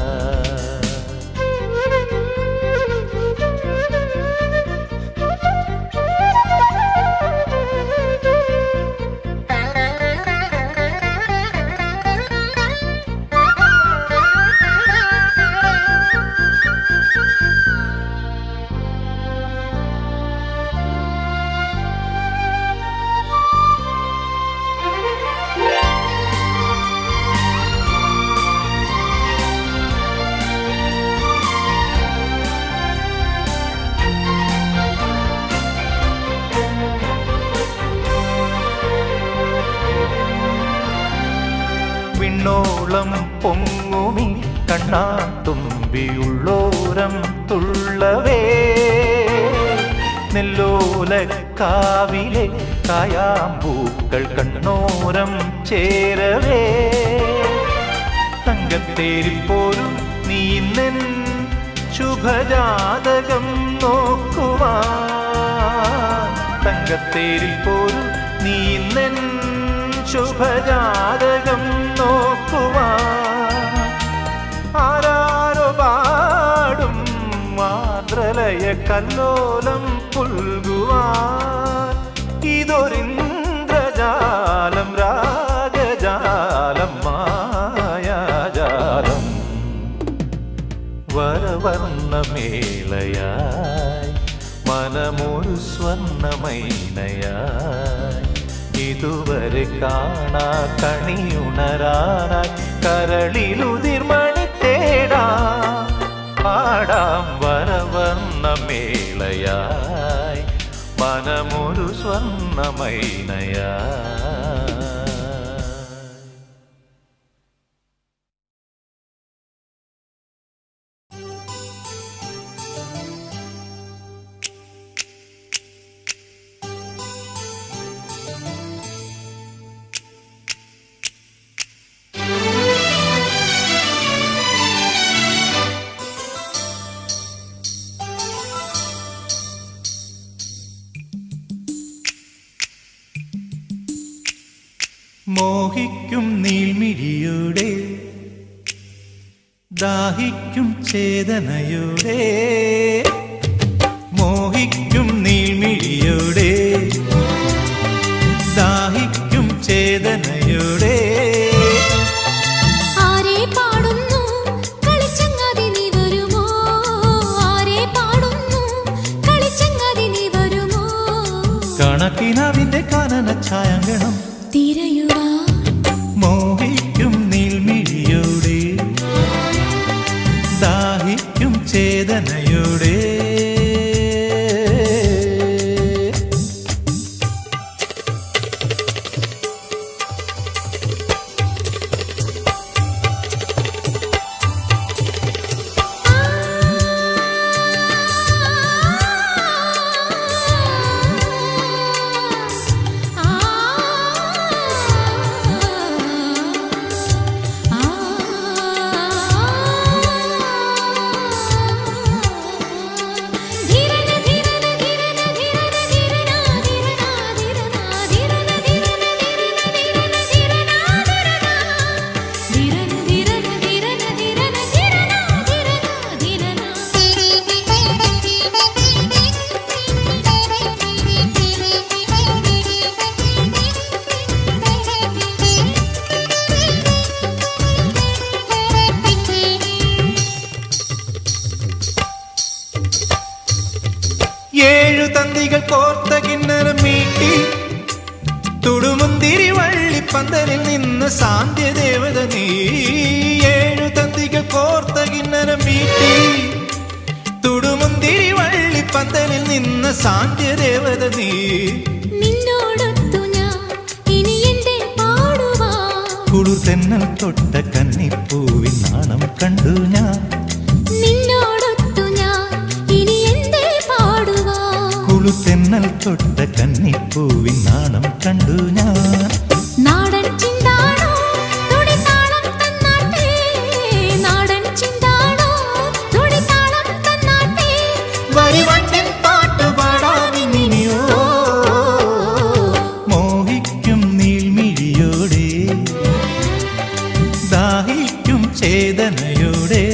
വിണ്ണോളം പൊങ്ങുമി കണ്ണാത്തുമ്പിയുള്ളോരം തുള്ളവേ നെല്ലോലക്കാവിലെ കായാമ്പൂക്കൾ കണ്ണോരം ചേരവേ തങ്കത്തേരിൽ പോലും നീ ഇന്നൻ ശുഭജാതകം നോക്കുവാൻ തങ്കത്തേരിൽ പോലും നീ ഇന്നൻ ശുഭജാതകം നോക്കുവാൻ ആരാരോ പാടും മാതൃലയ കല്ലോലം പുൽകുവാൻ ഇതൊരിന്ദ്രജാലം രാഗജാലം മായാജാലം വരവർണ്ണമേളയായി മനമൊരു സ്വർണ്ണമൈനയായി ഇതുവരെ കാണാ കണിയുണരാനായി കരളിലുതിർമണി തേടാ പാടാം വരവർണ്ണമേളയായി മനമൊരു സ്വർണ്ണമൈനയായി മോഹിക്കും നീൾമിഴിയുടെ ദാഹിക്കും ചേതനയുടെ മോഹിക്കും നീൾമിഴിയുടെ ദാഹിക്കും ചേതനയുടെ ആരെ പാടുന്നു കളിച്ചങ്ങാതി നീ വരുമോ ആരെ പാടുന്നു കളിച്ചങ്ങാതി നീ വരുമോ കണക്കിനവിന്റെ കാനന ഛായങ്കണം തിരയുവാ മോഹിക്കും നീൾമിഴിയോടെ ദാഹിക്കും ചേതനയോടെ ഏഴു തന്തികൾ കോർത്ത കിണ്ണരം മീട്ടി തുടുമുന്തിരി വള്ളിപ്പന്തലിൽ നിന്ന് സാന്ധ്യദേവത നീ ഏഴു തന്തികൾ കോർത്ത കിണ്ണരം മീട്ടി തുടുമുന്തിരി വള്ളിപ്പന്തലിൽ നിന്ന് സാന്ധ്യദേവത നീ നിന്നോടൊത്തു ഞാൻ ഇനി എന്റെ പാടുവാ കുളിർ തെന്നൽ തൊട്ട കന്നിപ്പൂവിൻ നാണം കണ്ടു ഞാൻ നിന്നോടൊത്തു ഞാൻ ഇനി എന്റെ പാടുവാ കുളിർ തെന്നൽ തൊട്ട കന്നിപ്പൂവിൻ നാണം കണ്ടു ഞാൻ നാടൻ ചിന്താണോ തുടിതാളം തന്നാട്ടെ നാടൻ ചിന്താണോ തുടിതാളം തന്നാട്ടെ വരിവണ്ടിൻ പാട്ടുപാടാമിനിയോ മോഹിക്കും നീൾമിഴിയോടെ ദാഹിക്കും ചേതനയോടെ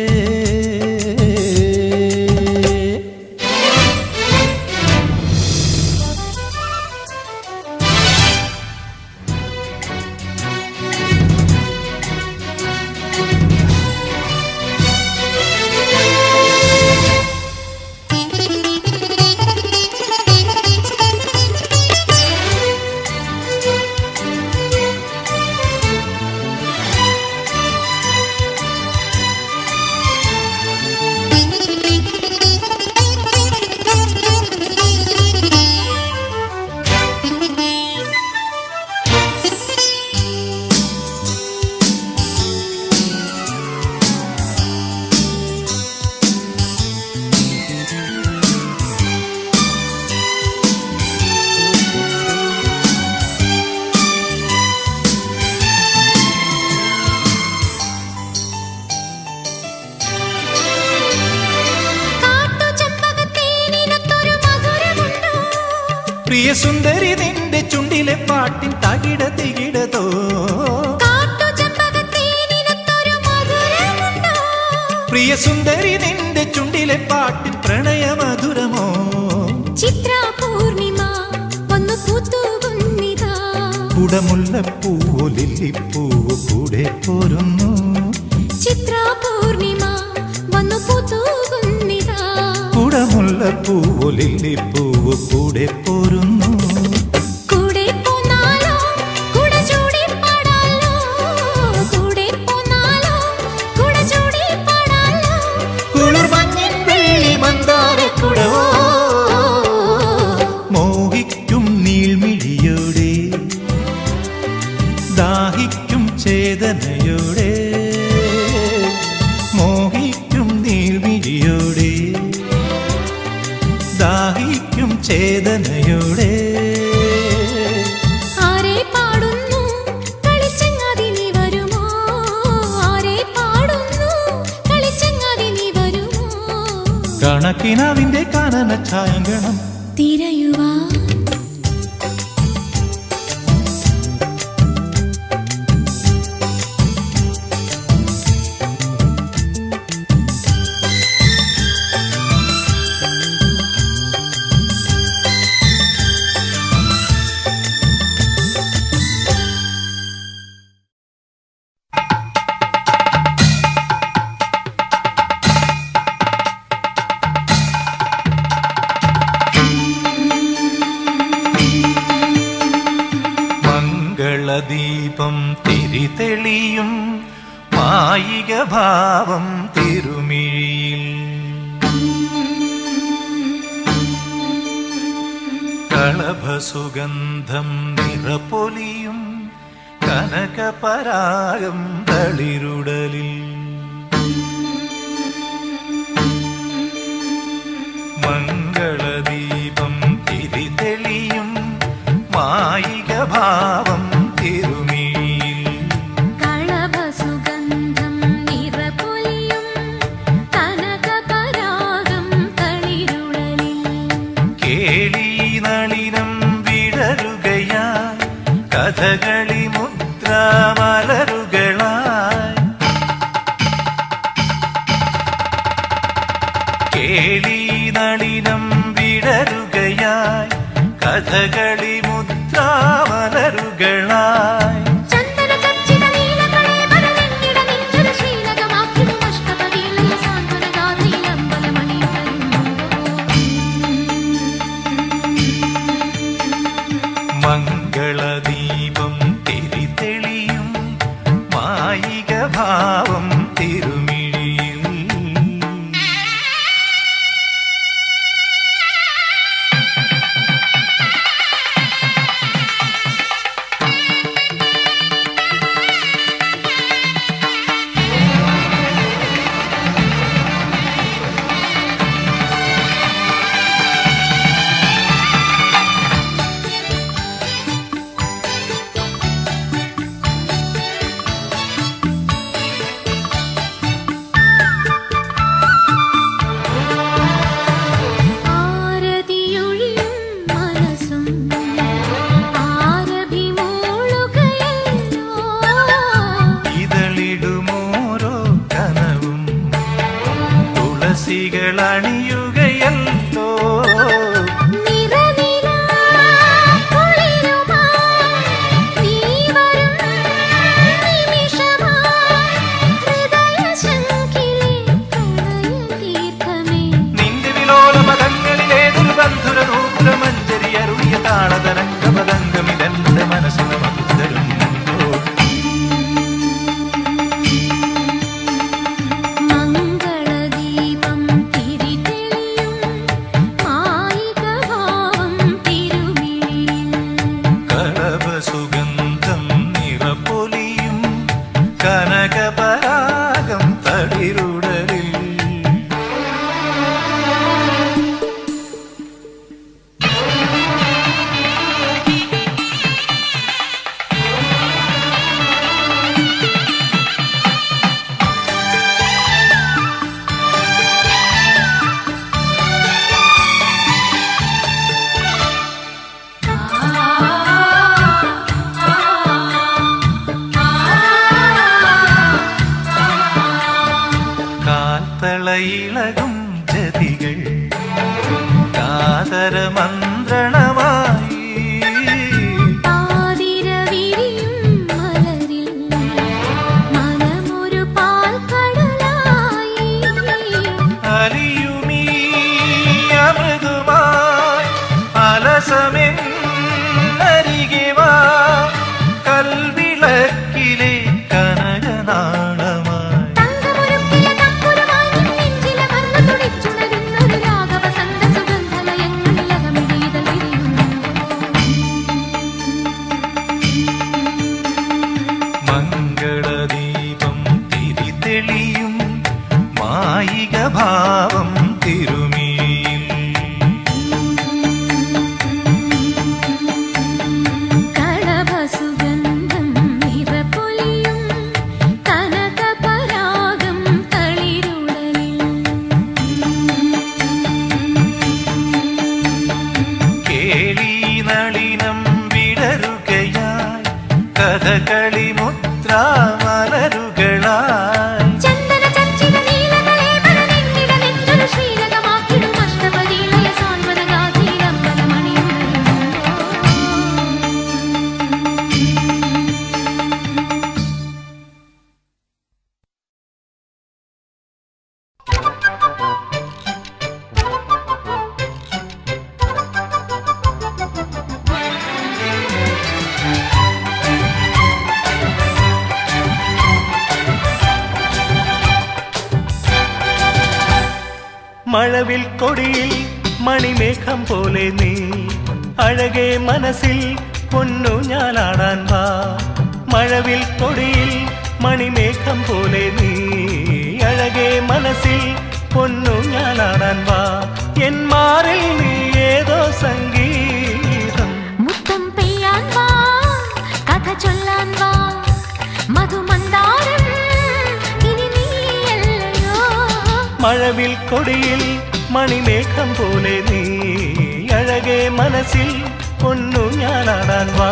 കാട്ടുചെമ്പകത്തേനിനൊത്തൊരു മധുരമുണ്ടോ പ്രിയ സുന്ദരി നിന്റെ ചുണ്ടിലെ പാട്ടിൻ തകിട തികിടതോ കാട്ടുചെമ്പകത്തേനിനൊത്തൊരു മധുരമുണ്ടോ പ്രിയ സുന്ദരി നിന്റെ ചുണ്ടിലെ പാട്ടിൻ പ്രണയമധുരമോ ചിത്ര പൂർണിമ വന്നു പൂത്തുകുന്നിതാ കുടമുല്ലപ്പൂവോ ലില്ലിപ്പൂവോ കൂടെ പോരുന്നു ചിത്ര പൂർണിമ വന്നു പൂത്തുകുന്നിതാ കുടമുല്ലപ്പൂവോ ലില്ലിപ്പൂവോ കൂടെ പോരുന്നു കൂടെ പോന്നാലോ കുട ചൂടി പാടാലോ കൂടെ പോന്നാലോ കുട ചൂടി പാടാലോ കുളിർമഞ്ഞിൻ വെള്ളി മന്ദാരക്കുടവോ മോഹിക്കും നീൾമിഴിയോടെ ദാഹിക്കും ചേതനയോടെ മോഹിക്കും നീൾമിഴിയോടെ ദാഹിക്കും ചേതനയോടെ ആരെ പാടുന്നു കളിച്ചങ്ങാതി നീ വരുമോ ആരെ പാടുന്നു കളിച്ചങ്ങാതി നീ വരുമോ കണക്കിനാവിന്റെ കാനന ഛായങ്കണം തിരയുവാൻ മംഗളദീപം തിരിതെളിയും മായിക ഭാവം തിരുമിഴിയിൽ കളഭസുഗന്ധം നിറപ്പൊലിയും കനകപരാഗം തളിരുടലിൽ മംഗളദീപം തിരിതെളിയും മായിക ഭാവം തിരുമിഴിയിൽ കളഭസുഗന്ധം നിറപൊലിയും കനകപരാഗം തളിരുളലിൽ കേളി നളിനം വിടരുകയായി കഥകളി മുദ്ര മലരുകളായി കേളി നളിനം വിടരുകയായി കഥകളി മുദ്ര മലരുകളായി ചന്ദന ചർച്ചിത നീലകളേബരമെന്നിട നെഞ്ചൊരു ശ്രീലകമാക്കിടും അഷ്ടപതിയിലുള്ള സാന്ത്വനഗാഥയിലമ്പലമണിയും മംഗളദീപം തിരിതെളിയും മായിക ഭാവം തിരുമിഴിയിൽ ആരതിയൊഴിയും മനസ്സും ആരഭിമൂളുകയല്ലോ ഇതളിടുമോരോ കനവും തുളസികൾ അണിയുകയല്ലോ നിറനിലാ കുളിരുമായി നീ വരും നിമിഷമായി ഹൃദയശങ്കിലെ പ്രണയതീർത്ഥമേ നിന്റെ വിലോല പദങ്ങളിലേതൊരു ബന്ധുര നൂപുര മഞ്ചരി അരുളിയ താളതരംഗ പദംഗമിതെന്റെ മനസ്സിന് മധുതരുമ്പോൾ മംഗളദീപം തിരിതെളിയും മായികഭാവം തിരുമിഴിയിൽ കളഭസുഗന്ധം നിറപ്പൊലിയും കനകപരാഗം തളിരുടലിൽ കാത്തളയിളകും ജതികൾ കാതര മന്ത്രണമായി പാതിരവിരിയും മലരിൽ മനമൊരു പാൽക്കടലായി അലിയുമീ അമൃതുമായി അലസമെന്നരികെ വാ കൽവിളക്കിലെ കനകനാളമായി തങ്കമൊരുക്കിയ തമ്പുരുമായി നെഞ്ചിലമർന്നു തുടിച്ചുണരുന്നൊരു രാഗവസന്ത സുഗന്ധലയങ്ങളിൽ അകമിഴിതൾ വിരിയുന്നു മംഗളദീപം തിരിതെളിയും മായിക ഭാവം തിരുമിയിൽ കളഭസുഗന്ധം നിറപൊലിയും കനകപരാഗം തളിരുടലിൽ കേളി നളിനം വിടരുകയായി കഥകളി മുദ്ര മലരുകളായി ചന്ദന ചർച്ചിത നീലകളേബരമെന്നിട നെഞ്ചൊരു ശ്രീലകമാക്കിടും അഷ്ടപതിയിലയ സാന്ത്വനഗാഥയിലമ്പലമണിയും ും മഴവിൽ കൊടിയിൽ മണിമേഘം പോലെ നീ അഴകെ മനസ്സിൽ പൊന്നു ഞാലാടാൻ വാ മഴവിൽ കൊടിയിൽ മണിമേഘം പോലെ നീ അഴകെ മനസ്സിൽ പൊന്നു ഞാലാടാൻ വാ എൻ മാറിൽ നീ ഏതോ സംഗീതം മുത്തം പെയ്യാൻ വാ കഥ ചൊല്ലാൻ വാ മധുമന്ദാരം ഇനി നീയല്ലയോ മഴവിൽ കൊടിയിൽ മണിമേഘം പോലെ നീ അഴകെ മനസ്സിൽ പൊന്നു ഞാനാടാൻ വാ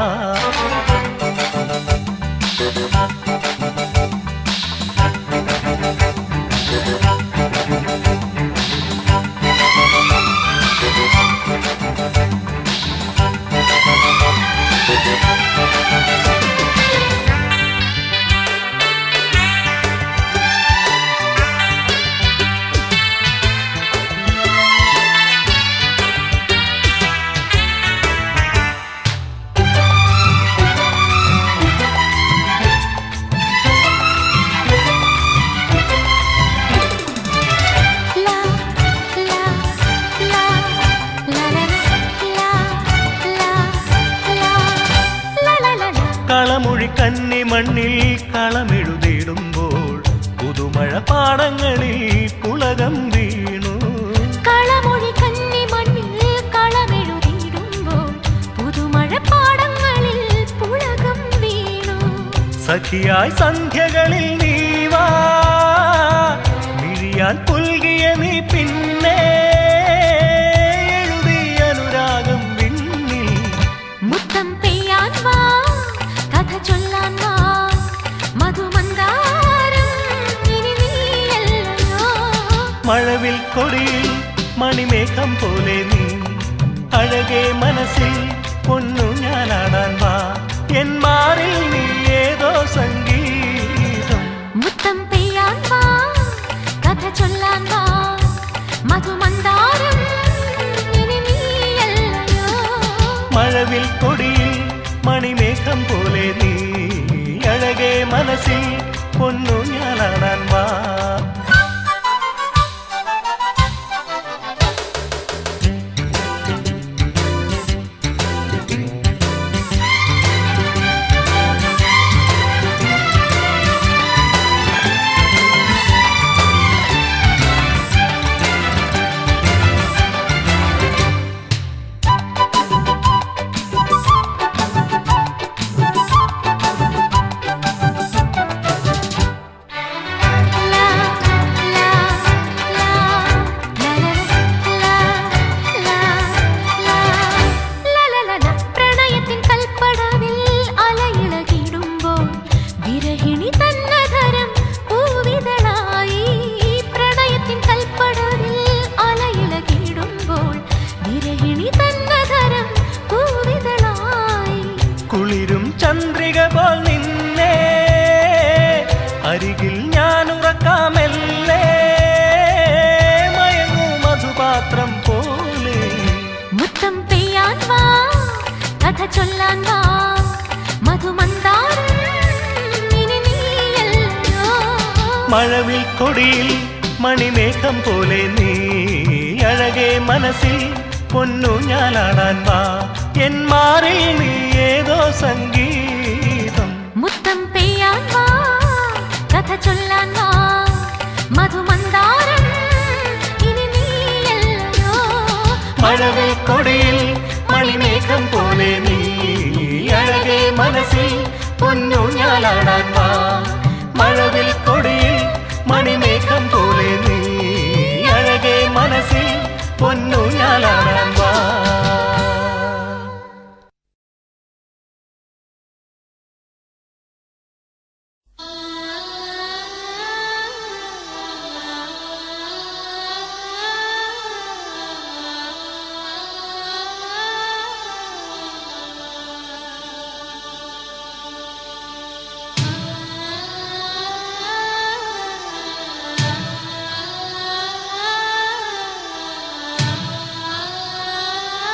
ലാ ലാ ലാ ലാ ലാ ലാ ലാ ലാ ലാ ലാ കളമൊഴി കന്നി മണ്ണിൽ കളമെഴുതിടുമ്പോൾ പുതുമഴ പാടങ്ങളിൽ പുളകം വീണു കളമൊഴി കന്നി മണ്ണിൽ കളമെഴുതിയിടുമ്പോൾ പുതുമഴ പാടങ്ങളിൽ പുളകം വീണു സഖിയായി സന്ധ്യകളിൽ നീവാ മിഴിയാൻ പുൽകിയ നീ പിന്നെ എഴുതി അനുരാഗം വിണ്ണിൽ മുത്തം പെയ്യാൻ വാ കഥ ചൊല്ലാൻ വാ മധുമന്ദാരം ഇനി നീയല്ലയോ മഴവിൽ കൊടിയിൽ മണിമേഘം പോലെ നീ അഴകെ മനസ്സിൽ പൊന്നു ഞാനാടാൻ വാ എൻ മാറിൽ നീ ഏതോ സംഗീതം മുത്തം പെയ്യാൻ വാ കഥ ചൊല്ലാൻ വാ മധുമന്ദാരം ഇനി നീയല്ലയോ മഴവിൽ കൊടിയിൽ മണിമേഘം പോലെ നീ അഴകെ മനസ്സിൽ പൊന്നു ഞാനാടാൻ വാ ലാ ലാ ലാ ലാ ലാ ലാ ലാ ലാ ലാ പ്രണയത്തിൻ കൽപ്പടവിൽ അലയിളകിടുമ്പോൾ വിരഹിണി തന്നധരം പൂവിതളായി പ്രണയത്തിൻ കൽപ്പടവിൽ അലയിളകിടുമ്പോൾ വിരഹിണി തന്നധരം പൂവിതളായി കുളിരും ചന്ദ്രിക പോൽ നിന്നെ അരികിൽ ഞാൻ ഉറക്കാമല്ലേ മയങ്ങൂ മധുപാത്രം പോലെ മുത്തം പെയ്യാൻ വാ കഥ ചൊല്ലാൻ വാ മധുമന്ദാരം ഇനി നീയല്ലയോ മഴവിൽ കൊടിയിൽ മണിമേഘം പോലെ നീ അഴകെ മനസ്സിൽ പൊന്നു ഞാലാടാൻ വാ എൻ മാറിൽ നീ ഏതോ സംഗീതം മുത്തം പെയ്യാൻ വാ കഥ ചൊല്ലാൻ വാ മധുമന്ദാരം ഇനി നീയല്ലയോ മഴവിൽ കൊടിയിൽ മണിമേഘം പോലെ നീ അഴകെ മനസ്സിൽ പൊന്നു ഞാലാടാൻ വാ മഴവിൽ കൊടിയിൽ മണിമേഘം പോലെ നീ അഴകെ മനസ്സിൽ പൊന്നു ഞാലാടാൻ വാ ആ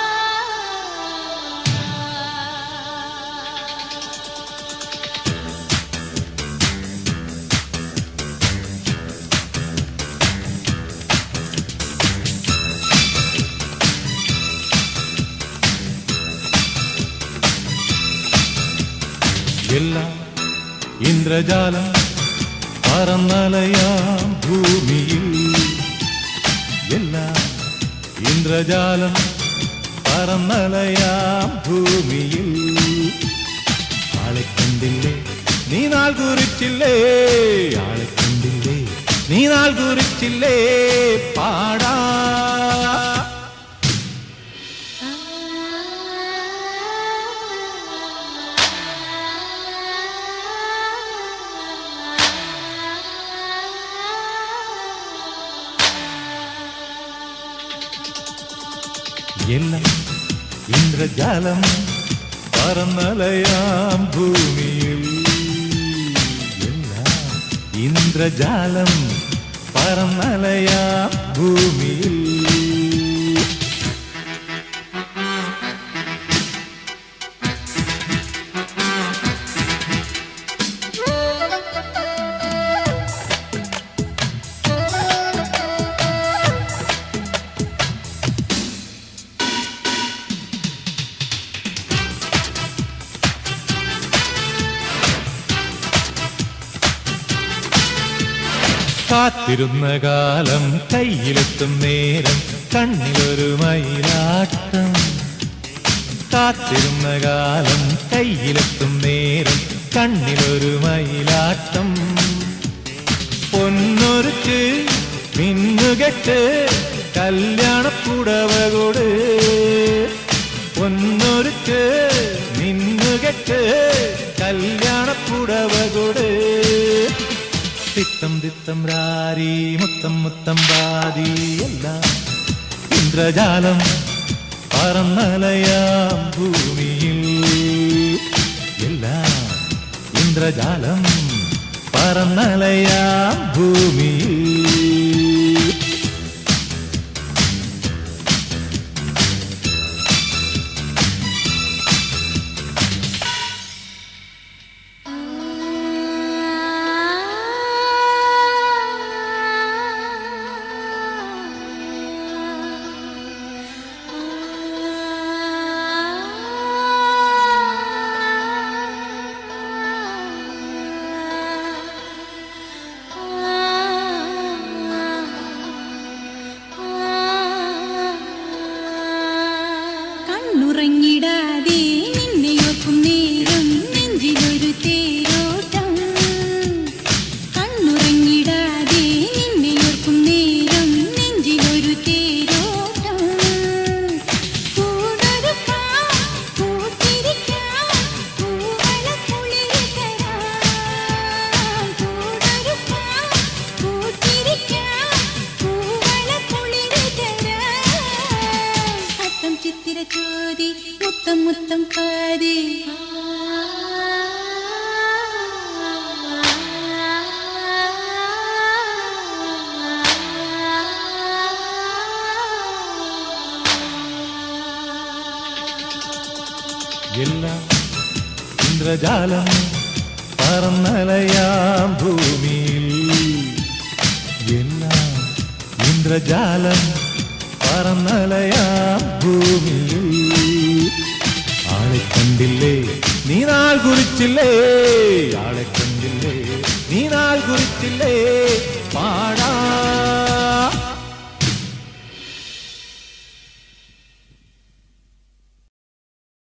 ഇന്ദ്രജാലം പറന്നലയാം ഭൂമിയിൽ എല്ലാം ഇന്ദ്രജാലം പറന്നലയാം ഭൂമിയിൽ ആളെ കണ്ടില്ലേ നീ നാൾ കുറിച്ചില്ലേ ആളെ കണ്ടില്ലേ നീ നാൾ കുറിച്ചില്ലേ പാടാ എല്ലാം ഇന്ദ്രജാലം പറന്നലയാം ഭൂമിയിൽ എല്ലാം ഇന്ദ്രജാലം പറന്നലയാം ഭൂമിയിൽ കാത്തിരുന്ന കാലം കയ്യിലെത്തും നേരം കണ്ണിലൊരു മയിലാട്ടം കാത്തിരുന്ന കാലം കയ്യിലെത്തും നേരം കണ്ണിലൊരു മയിലാട്ടം പൊന്നൊരുക്ക് മിന്നുകെട്ട് കല്യാണപ്പുടവ കൊട് പൊന്നൊരുക്ക് മിന്നുകെട്ട് കല്യാണപ്പുടവ കൊട് തിത്തം തിത്തം രാരി മുത്തം മുത്തം ബാതി എല്ലാം ഇന്ദ്രജാലം പറന്നലയാം ഭൂമിയിൽ എല്ലാം ഇന്ദ്രജാലം പറന്നലയാം ഭൂമിയിൽ കണ്ണുറങ്ങിടാതെ നിന്നെയോർക്കും നേരം നെഞ്ചിലൊരു തേരോട്ടം കണ്ണുറങ്ങിടാതെ നിന്നെയോർക്കും നേരം നെഞ്ചിലൊരു തേരോട്ടം കൂടൊരുക്കാം, കൂട്ടിരിക്കാം, പൂവളക്കുളിര് തരാം. കൂടൊരുക്കാം, കൂട്ടിരിക്കാം, പൂവളക്കുളിര് തരാം. അത്തം ചിത്തിര ചോതി മുത്തം മുത്തം പാതി എല്ലാം ഇന്ദ്രജാലം പറന്നലയാം ഭൂമിയിൽ എല്ലാം ഇന്ദ്രജാലം പറന്നലയാം ഭൂമിയിൽ ആളെ കണ്ടില്ലേ നീ നാൾ കുറിച്ചില്ലേ ആളെ കണ്ടില്ലേ നീ നാൾ കുറിച്ചില്ലേ പാടാ